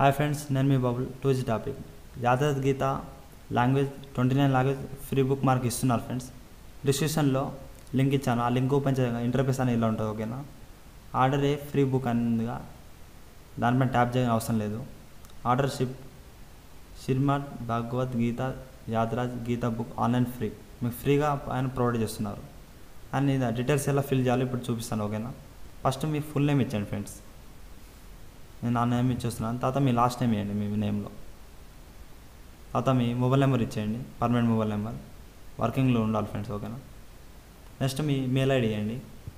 hi friends నేను మీ బాబుల్ టూ జీ topic Yadav Gita language twenty nine language free book mark ఇస్తున్నారు ఫ్రెండ్స్ డిస్క్రిప్షన్లో లింక్ ఇచ్చాను ఆ లింక్ ఓపెన్ చేయగా ఇంటర్ఫేస్ అనేది ఇలా ఉంటుంది ఓకేనా ఆర్డర్ ఏ ఫ్రీ బుక్ అనిందిగా దానిపైన ట్యాప్ చేయడం అవసరం లేదు ఆర్డర్ షిప్ శ్రీమద్ భగవద్ గీత యాదరాజ్ గీత బుక్ ఆన్లైన్ ఫ్రీ మీకు ఫ్రీగా ఆయన ప్రొవైడ్ చేస్తున్నారు అండ్ ఇది డీటెయిల్స్ ఎలా ఫిల్ చేయాలో ఇప్పుడు చూపిస్తాను ఓకేనా ఫస్ట్ మీ ఫుల్ నేమ్ ఇచ్చాను ఫ్రెండ్స్ నేను నా నేమ్ ఇచ్చేస్తున్నాను తర్వాత మీ లాస్ట్ నేమ్ ఇవ్వండి మీ నేమ్లో తర్వాత మీ మొబైల్ నెంబర్ ఇచ్చేయండి పర్మనెంట్ మొబైల్ నెంబర్ వర్కింగ్లో ఉండాలి ఫ్రెండ్స్ ఓకేనా నెక్స్ట్ మీ మెయిల్ ఐడి ఇవ్వండి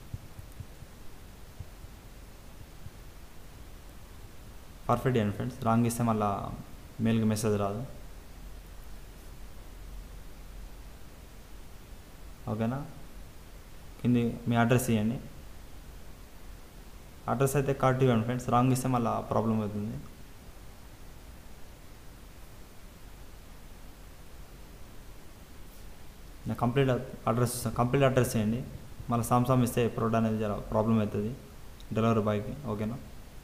పర్ఫెక్ట్ ఇవ్వండి ఫ్రెండ్స్ రాంగ్ ఇస్తే మళ్ళీ మెయిల్కి మెసేజ్ రాదు ఓకేనా కింది మీ అడ్రస్ ఇవ్వండి అడ్రస్ అయితే కరెక్ట్ ఇవ్వండి ఫ్రెండ్స్ రాంగ్ ఇస్తే మళ్ళీ ప్రాబ్లం అవుతుంది నేను కంప్లీట్ అడ్రస్ కంప్లీట్ అడ్రస్ ఇవ్వండి మళ్ళీ సామ్సామ్ ఇస్తే ప్రోడక్ట్ అనేది జర ప్రాబ్లం అవుతుంది డెలివరీ బాయ్కి ఓకేనా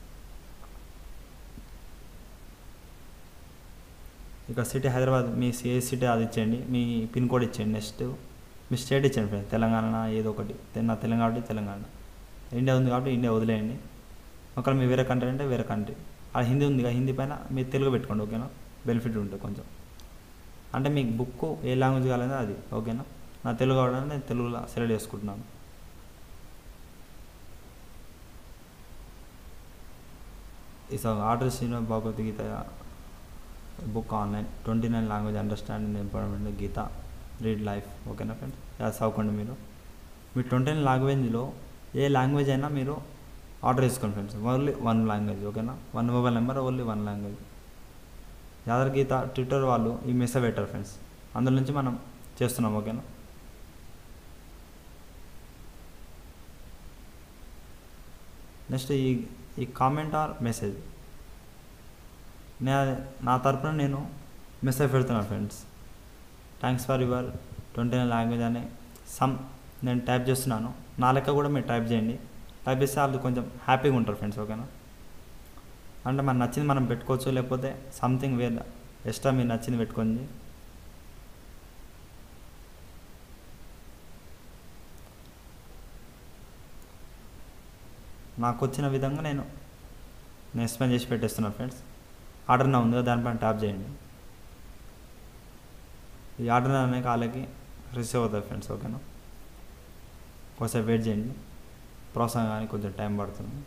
ఇక సిటీ హైదరాబాద్ మీ ఏ సిటీ అది ఇచ్చేయండి మీ పిన్ కోడ్ ఇచ్చేయండి నెక్స్ట్ మీ స్టేట్ ఇచ్చేయండి ఫ్రెండ్స్ తెలంగాణ ఏదో ఒకటి నా తెలంగాణ కాబట్టి తెలంగాణ ఇండియా ఉంది కాబట్టి ఇండియా వదిలేయండి ఒకవేళ మీ వేరే కంట్రీ అంటే వేరే కంట్రీ ఆ హిందీ ఉంది కదా హిందీ పైన మీరు తెలుగు పెట్టుకోండి ఓకేనా బెనిఫిట్ ఉంటుంది కొంచెం అంటే మీకు బుక్ ఏ లాంగ్వేజ్ కావాలన్నా అది ఓకేనా నా తెలుగు కావాలని నేను తెలుగులో సెలెక్ట్ చేసుకుంటున్నాను ఈ sir order Srinivas Bhagavad Gita book online twenty nine language understanding important Gita read life ఓకేనా ఫ్రెండ్స్ అది చదువుకోండి మీరు మీ ట్వంటీ నైన్ లాంగ్వేజ్లో ఏ లాంగ్వేజ్ అయినా మీరు ఆర్డర్ చేసుకోండి ఫ్రెండ్స్ ఓన్లీ వన్ లాంగ్వేజ్ ఓకేనా one mobile number only one language యాదర్ గీత ట్విట్టర్ వాళ్ళు ఈ మెసేజ్ పెట్టారు ఫ్రెండ్స్ అందులో నుంచి మనం చేస్తున్నాం ఓకేనా నెక్స్ట్ ఈ ఈ కామెంట్ ఆర్ మెసేజ్ నే నా తరపున నేను మెసేజ్ పెడుతున్నాను friends thanks for your twenty nine language అని సమ్ నేను టైప్ చేస్తున్నాను నా లెక్క కూడా మీరు టైప్ చేయండి టైప్ చేస్తే వాళ్ళు కొంచెం హ్యాపీగా ఉంటారు ఫ్రెండ్స్ ఓకేనా అంటే మనకు నచ్చింది మనం పెట్టుకోవచ్చు లేకపోతే సంథింగ్ వేరే ఎక్స్ట్రా మీరు నచ్చింది పెట్టుకోండి నాకు వచ్చిన విధంగా నేను నేను ఎక్స్ప్లెయిన్ చేసి పెట్టేస్తున్నాను ఫ్రెండ్స్ ఆర్డర్ నా ఉందో దానిపైన ట్యాప్ చేయండి ఈ ఆర్డర్ అనే కాళ్ళకి రిసీవ్ అవుతుంది ఫ్రెండ్స్ ఓకేనా ఒకసారి వెయిట్ చేయండి ప్రాసెస్ కానీ కొంచెం టైం పడుతుంది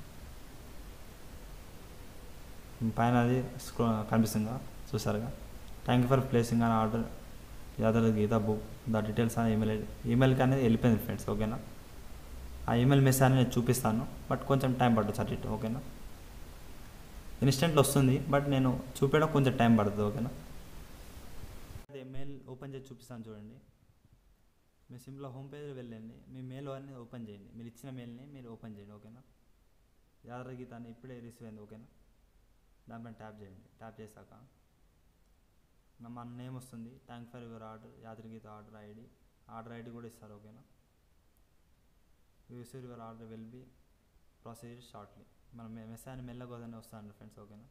పైన అది స్క్రో కనిపిస్తుందిగా చూసారుగా థ్యాంక్ యూ ఫర్ ప్లేసింగ్ అని order Yadav Gita book the details అని ఈమెయిల్ ఈమెయిల్కి అనేది వెళ్ళిపోయింది ఫ్రెండ్స్ ఓకేనా ఆ ఈమెయిల్ మెసేజ్ అని నేను చూపిస్తాను బట్ కొంచెం టైం పడుతుంది అటు ఇటు ఓకేనా ఇన్స్టెంట్లో వస్తుంది బట్ నేను చూపించడం కొంచెం టైం పడుతుంది ఓకేనా అదే మెయిల్ ఓపెన్ చేసి చూపిస్తాను చూడండి మీ సిమ్లో హోమ్ పేజ్లో వెళ్ళండి మీ మెయిల్ అన్నీ ఓపెన్ చేయండి మీరు ఇచ్చిన మెయిల్ని మీరు ఓపెన్ చేయండి ఓకేనా యాదవ్ గీత అని ఇప్పుడే రిసీవ్ అయింది ఓకేనా దానిపైన ట్యాప్ చేయండి ట్యాప్ చేశాక మన నేమ్ వస్తుంది థ్యాంక్ ఫర్ యువర్ ఆర్డర్ యాదగిరిగీత ఆర్డర్ ఐడి ఆర్డర్ ఐడి కూడా ఇస్తారు ఓకేనా user your order will be procedure shortly మనం మెసేజ్ మెల్లగోదని వస్తాను ఫ్రెండ్స్ ఓకేనా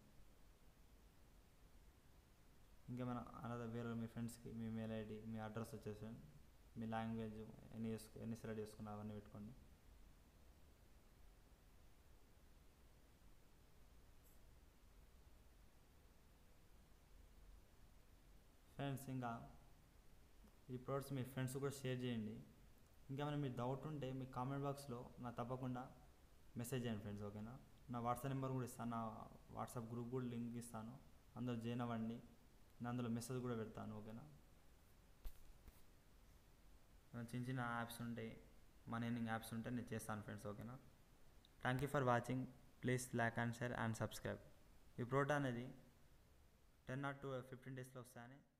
ఇంకా మన అనదర్ వేరే మీ ఫ్రెండ్స్కి మీ మెయిల్ ఐడి మీ అడ్రస్ వచ్చేసి మీ లాంగ్వేజ్ ఎన్ని చేసుకో ఎన్ని సెలెక్ట్ చేసుకున్నా అవన్నీ పెట్టుకోండి ఫ్రెండ్స్ ఇంకా ఈ ప్రోడక్ట్స్ మీ ఫ్రెండ్స్ కూడా షేర్ చేయండి ఇంకా మనం మీకు డౌట్ ఉంటే మీ కామెంట్ బాక్స్లో నా తప్పకుండా మెసేజ్ చేయండి ఫ్రెండ్స్ ఓకేనా నా వాట్సాప్ నెంబర్ కూడా ఇస్తాను నా వాట్సాప్ గ్రూప్ కూడా లింక్ ఇస్తాను అందులో జాయిన్ అవ్వండి నేను అందులో మెసేజ్ కూడా పెడతాను ఓకేనా చిన్న చిన్న యాప్స్ ఉంటాయి మనీ ఎర్నింగ్ యాప్స్ ఉంటే నేను చేస్తాను ఫ్రెండ్స్ ఓకేనా thank you for watching please like and share and subscribe ఈ ప్రోడక్ట్ అనేది టెన్ ఆర్ టు ఫిఫ్టీన్ డేస్లో వస్తాయని